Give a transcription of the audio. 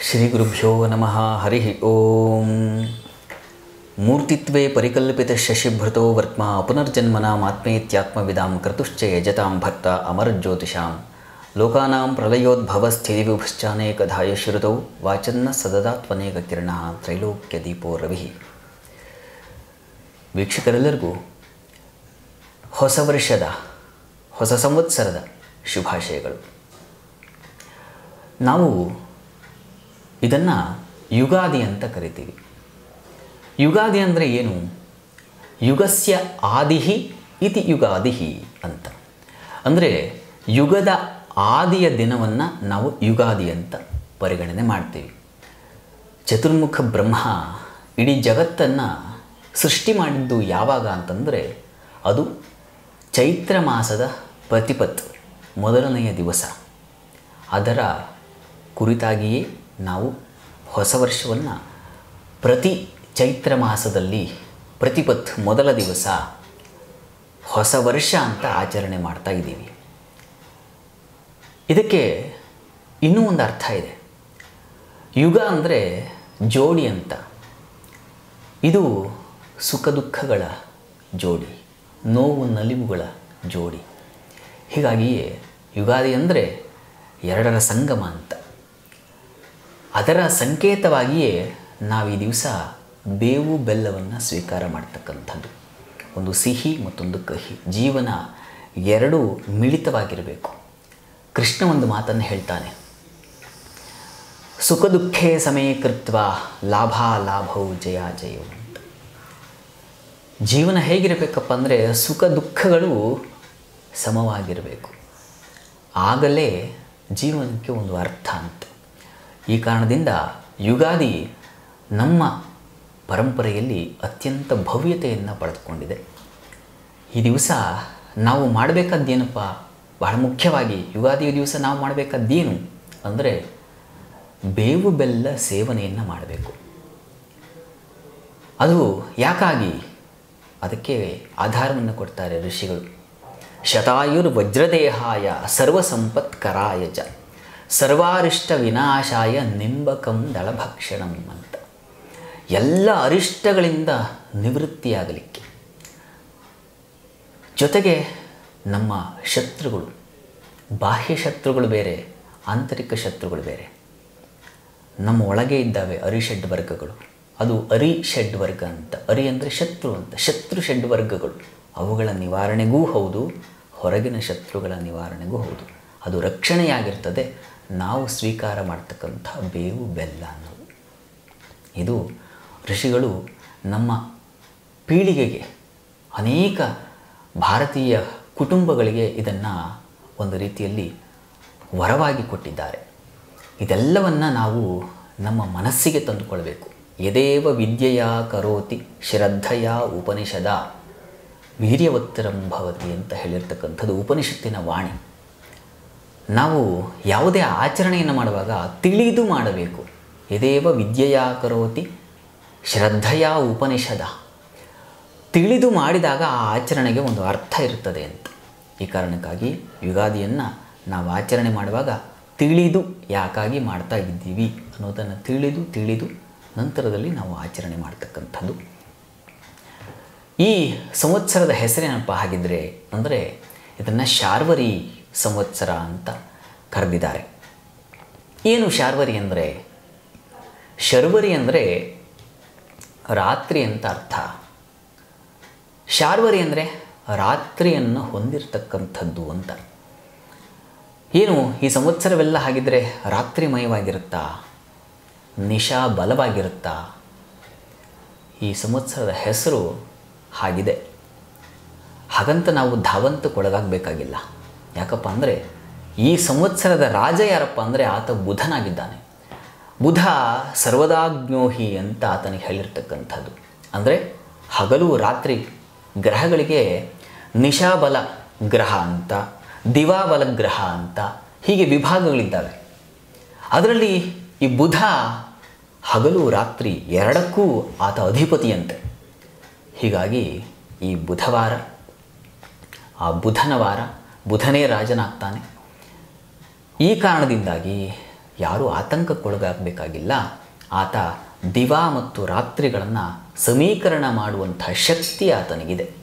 ಶ್ರೀಗುರುಭ್ಯೋ ನಮಃ ಹರಿ ಓಂ ಮೂರ್ತಿತ್ವೇ ಪರಿಕಲ್ಪಿತ ಶಶಿಭೃತೋ ವರ್ತ್ಮ ಪುನರ್ಜನ್ಮನಾಮಾತ್ಮೇತ್ಯಾತ್ಮವಿದಾಂ ಕರ್ತುಶ್ಚ ಯಜತಾಂ ಭಕ್ತ ಅಮರಜ್ಯೋತಿಷಾಂ ಲೋಕಾನಾಂ ಪ್ರಳಯೋದ್ಭವಸ್ಥಿತಿವಿಭಶ್ಚಾನೇಕಧಾಯ ಶ್ರುತೌ ವಾಚನ್ನ ಸದದಾತ್ವನೇಕ ಕಿರಣ ತ್ರೈಲೋಕ್ಯ ದೀಪೋ ರವಿ ವೀಕ್ಷಕರೆಲ್ಲರಿಗೂ ಹೊಸ ವರ್ಷದ ಹೊಸ ಸಂವತ್ಸರದ ಶುಭಾಶಯಗಳು ನಾವು ಇದನ್ನು ಯುಗಾದಿ ಅಂತ ಕರಿತೀವಿ ಯುಗಾದಿ ಅಂದರೆ ಏನು ಯುಗಸ್ಯ ಆದಿಹಿ ಇತಿ ಯುಗಾದಿಹಿ ಅಂತ ಅಂದರೆ ಯುಗದ ಆದಿಯ ದಿನವನ್ನು ನಾವು ಯುಗಾದಿ ಅಂತ ಪರಿಗಣನೆ ಮಾಡ್ತೀವಿ ಚತುರ್ಮುಖ ಬ್ರಹ್ಮ ಇಡೀ ಜಗತ್ತನ್ನು ಸೃಷ್ಟಿ ಮಾಡಿದ್ದು ಯಾವಾಗ ಅಂತಂದರೆ ಅದು ಚೈತ್ರ ಮಾಸದ ಪ್ರತಿಪತ್ ಮೊದಲನೆಯ ದಿವಸ ಅದರ ಕುರಿತಾಗಿಯೇ ನಾವು ಹೊಸ ವರ್ಷವನ್ನು ಪ್ರತಿ ಚೈತ್ರ ಮಾಸದಲ್ಲಿ ಪ್ರತಿಪತ್ ಮೊದಲ ದಿವಸ ಹೊಸ ವರ್ಷ ಅಂತ ಆಚರಣೆ ಮಾಡ್ತಾ ಇದ್ದೀವಿ ಇದಕ್ಕೆ ಇನ್ನೂ ಒಂದು ಅರ್ಥ ಇದೆ ಯುಗ ಅಂದರೆ ಜೋಡಿ ಅಂತ ಇದು ಸುಖ ದುಃಖಗಳ ಜೋಡಿ ನೋವು ನಲಿವುಗಳ ಜೋಡಿ ಹೀಗಾಗಿಯೇ ಯುಗಾದಿ ಅಂದರೆ ಎರಡರ ಸಂಗಮ ಅಂತ ಅದರ ಸಂಕೇತವಾಗಿಯೇ ನಾವು ಈ ದಿವಸ ಬೇವು ಬೆಲ್ಲವನ್ನು ಸ್ವೀಕಾರ ಮಾಡ್ತಕ್ಕಂಥದ್ದು ಒಂದು ಸಿಹಿ ಮತ್ತೊಂದು ಕಹಿ ಜೀವನ ಎರಡೂ ಮಿಳಿತವಾಗಿರಬೇಕು ಕೃಷ್ಣ ಒಂದು ಮಾತನ್ನು ಹೇಳ್ತಾನೆ ಸುಖ ದುಃಖೇ ಸಮೀಕೃತ್ವ ಲಾಭ ಲಾಭವು ಜಯ ಜಯವು ಅಂತ ಜೀವನ ಹೇಗಿರಬೇಕಪ್ಪ ಅಂದರೆ ಸುಖ ದುಃಖಗಳು ಸಮವಾಗಿರಬೇಕು ಆಗಲೇ ಜೀವನಕ್ಕೆ ಒಂದು ಅರ್ಥ ಅಂತ ಈ ಕಾರಣದಿಂದ ಯುಗಾದಿ ನಮ್ಮ ಪರಂಪರೆಯಲ್ಲಿ ಅತ್ಯಂತ ಭವ್ಯತೆಯನ್ನು ಪಡೆದುಕೊಂಡಿದೆ ಈ ದಿವಸ ನಾವು ಮಾಡಬೇಕಾದ್ದೇನಪ್ಪ ಬಹಳ ಮುಖ್ಯವಾಗಿ ಯುಗಾದಿಯ ದಿವಸ ನಾವು ಮಾಡಬೇಕಾದ್ದೇನು ಅಂದರೆ ಬೇವು ಬೆಲ್ಲ ಸೇವನೆಯನ್ನು ಮಾಡಬೇಕು ಅದು ಯಾಕಾಗಿ ಅದಕ್ಕೆ ಆಧಾರವನ್ನು ಕೊಡ್ತಾರೆ ಋಷಿಗಳು ಶತಾಯುರ್ ವಜ್ರದೇಹಾಯ ಸರ್ವಸಂಪತ್ಕರಾಯ ಚ ಸರ್ವಾರಿಷ್ಟ ವಿನಾಶಾಯ ನಿಂಬಕಂ ದಳಭಕ್ಷಣಂ ಅಂತ ಎಲ್ಲ ಅರಿಷ್ಟಗಳಿಂದ ನಿವೃತ್ತಿಯಾಗಲಿಕ್ಕೆ ಜೊತೆಗೆ ನಮ್ಮ ಶತ್ರುಗಳು ಬಾಹ್ಯ ಶತ್ರುಗಳು ಬೇರೆ ಆಂತರಿಕ ಶತ್ರುಗಳು ಬೇರೆ ನಮ್ಮ ಒಳಗೆ ಇದ್ದಾವೆ ಅರಿಷಡ್ ವರ್ಗಗಳು ಅದು ಅರಿ ಷಡ್ ವರ್ಗ ಅಂತ ಅರಿ ಅಂದರೆ ಶತ್ರು ಅಂತ ಶತ್ರು ಷಡ್ ವರ್ಗಗಳು ಅವುಗಳ ನಿವಾರಣೆಗೂ ಹೌದು ಹೊರಗಿನ ಶತ್ರುಗಳ ನಿವಾರಣೆಗೂ ಹೌದು ಅದು ರಕ್ಷಣೆಯಾಗಿರ್ತದೆ ನಾವು ಸ್ವೀಕಾರ ಮಾಡ್ತಕ್ಕಂಥ ಬೇವು ಬೆಲ್ಲ ಅನ್ನೋದು ಇದು ಋಷಿಗಳು ನಮ್ಮ ಪೀಳಿಗೆಗೆ ಅನೇಕ ಭಾರತೀಯ ಕುಟುಂಬಗಳಿಗೆ ಇದನ್ನು ಒಂದು ರೀತಿಯಲ್ಲಿ ವರವಾಗಿ ಕೊಟ್ಟಿದ್ದಾರೆ ಇದೆಲ್ಲವನ್ನು ನಾವು ನಮ್ಮ ಮನಸ್ಸಿಗೆ ತಂದುಕೊಳ್ಬೇಕು ಯದೇವ ವಿದ್ಯೆಯ ಕರೋತಿ ಶ್ರದ್ಧೆಯ ಉಪನಿಷದ ವೀರ್ಯವತ್ತರಂ ಭವತಿ ಅಂತ ಹೇಳಿರ್ತಕ್ಕಂಥದ್ದು ಉಪನಿಷತ್ತಿನ ವಾಣಿ ನಾವು ಯಾವುದೇ ಆಚರಣೆಯನ್ನು ಮಾಡುವಾಗ ತಿಳಿದು ಮಾಡಬೇಕು ಯದೇವ ವಿದ್ಯೆಯ ಕರೋತಿ ಶ್ರದ್ಧೆಯ ಉಪನಿಷದ ತಿಳಿದು ಮಾಡಿದಾಗ ಆ ಆಚರಣೆಗೆ ಒಂದು ಅರ್ಥ ಇರ್ತದೆ ಅಂತ ಈ ಕಾರಣಕ್ಕಾಗಿ ಯುಗಾದಿಯನ್ನು ನಾವು ಆಚರಣೆ ಮಾಡುವಾಗ ತಿಳಿದು ಯಾಕಾಗಿ ಮಾಡ್ತಾ ಇದ್ದೀವಿ ಅನ್ನೋದನ್ನು ತಿಳಿದು ತಿಳಿದು ನಂತರದಲ್ಲಿ ನಾವು ಆಚರಣೆ ಮಾಡ್ತಕ್ಕಂಥದ್ದು ಈ ಸಂವತ್ಸರದ ಹೆಸರೇನಪ್ಪ ಹಾಗಿದ್ರೆ ಅಂದರೆ ಇದನ್ನು ಶಾರ್ವರಿ ಸಂವತ್ಸರ ಅಂತ ಕರೆದಿದ್ದಾರೆ ಏನು ಶಾರ್ವರಿ ಅಂದರೆ ಶರ್ವರಿ ಅಂದರೆ ರಾತ್ರಿ ಅಂತ ಅರ್ಥ ಶಾರ್ವರಿ ಅಂದರೆ ರಾತ್ರಿಯನ್ನು ಹೊಂದಿರತಕ್ಕಂಥದ್ದು ಅಂತ ಏನು ಈ ಸಂವತ್ಸರವೆಲ್ಲ ಹಾಗಿದ್ರೆ ರಾತ್ರಿಮಯವಾಗಿರುತ್ತಾ ನಿಶಾ ಬಲವಾಗಿರುತ್ತಾ ಈ ಸಂವತ್ಸರದ ಹೆಸರು ಹಾಗಿದೆ ಹಾಗಂತ ನಾವು ಧಾವಂತಕ್ಕೊಳಗಾಗಬೇಕಾಗಿಲ್ಲ ಯಾಕಪ್ಪ ಅಂದರೆ ಈ ಸಂವತ್ಸರದ ರಾಜ ಯಾರಪ್ಪ ಅಂದರೆ ಆತ ಬುಧನಾಗಿದ್ದಾನೆ ಬುಧ ಸರ್ವದಾಜ್ಞೋಹಿ ಅಂತ ಆತನಿಗೆ ಹೇಳಿರ್ತಕ್ಕಂಥದ್ದು ಅಂದರೆ ಹಗಲು ರಾತ್ರಿ ಗ್ರಹಗಳಿಗೆ ನಿಶಾಬಲ ಗ್ರಹ ಅಂತ ದಿವಾಬಲ ಗ್ರಹ ಅಂತ ಹೀಗೆ ವಿಭಾಗಗಳಿದ್ದಾವೆ ಅದರಲ್ಲಿ ಈ ಬುಧ ಹಗಲು ರಾತ್ರಿ ಎರಡಕ್ಕೂ ಆತ ಅಧಿಪತಿಯಂತೆ ಹೀಗಾಗಿ ಈ ಬುಧವಾರ ಆ ಬುಧನ ವಾರ ಬುಧನೇ ರಾಜನಾಗ್ತಾನೆ ಈ ಕಾರಣದಿಂದಾಗಿ ಯಾರೂ ಆತಂಕಕ್ಕೊಳಗಾಗಬೇಕಾಗಿಲ್ಲ ಆತ ದಿವಾ ಮತ್ತು ರಾತ್ರಿಗಳನ್ನು ಸಮೀಕರಣ ಮಾಡುವಂಥ ಶಕ್ತಿ ಆತನಿಗಿದೆ